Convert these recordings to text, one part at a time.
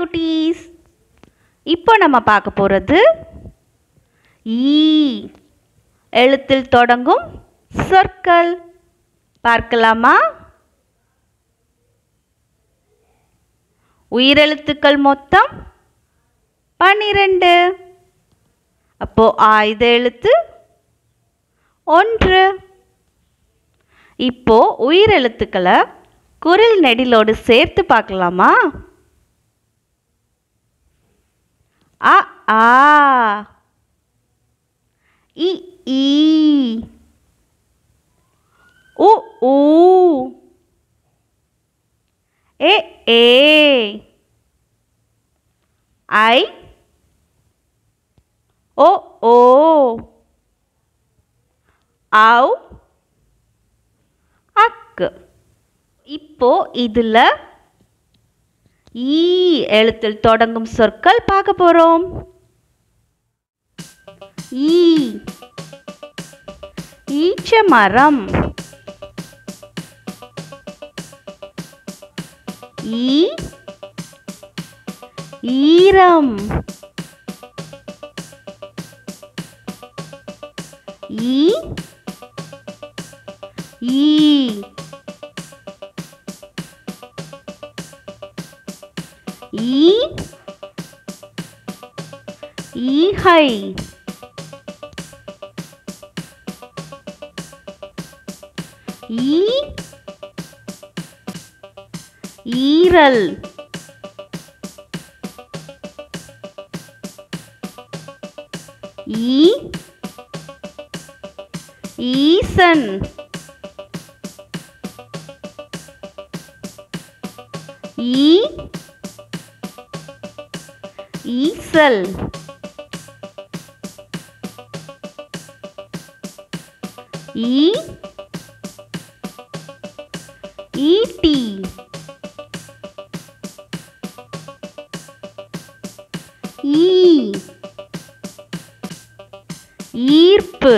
குட்டீஸ் இப்போ நம்ம பார்க்க போகிறது ஈ எழுத்தில் தொடங்கும் சொற்கள் பார்க்கலாமா உயிரெழுத்துக்கள் மொத்தம் பன்னிரண்டு அப்போ ஆயுத எழுத்து ஒன்று இப்போ உயிரெழுத்துக்களை குரில் நெடிலோடு சேர்த்து பார்க்கலாமா அ ஆ இ ஈ உ ஊ ஏ ஏ ஐ ஓ ஓ ஆவ் அக்கு இப்போ இதில் ஈ எழுத்தில் தொடங்கும் சொற்கள் பார்க்க போகிறோம் ஈ ஈச்ச மரம் ஈ ஈரம் ஈ ஈ ஈ ஈகை ஈ ஈரல் ஈ ஈசன் ஈ ஈசல் ஈ ஈட்டி ஈ ஈர்ப்பு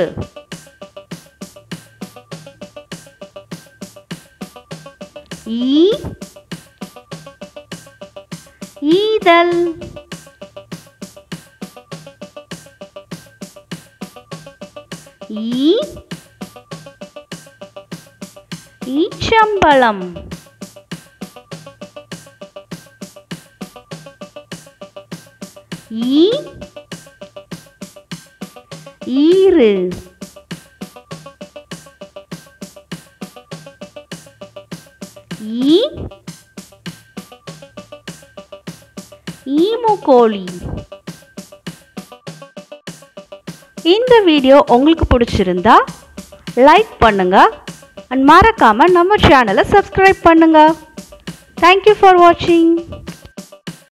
ஈ ஈதல் ஈ ஈச்சம்பழம் ஈ ஈரு ஈ ஈமு கோழி இந்த வீடியோ உங்களுக்கு பிடிச்சிருந்தா லைக் பண்ணுங்க அண்ட் மறக்காம நம்ம சேனலை சப்ஸ்கிரைப் பண்ணுங்க தேங்க்யூ ஃபார் வாட்சிங்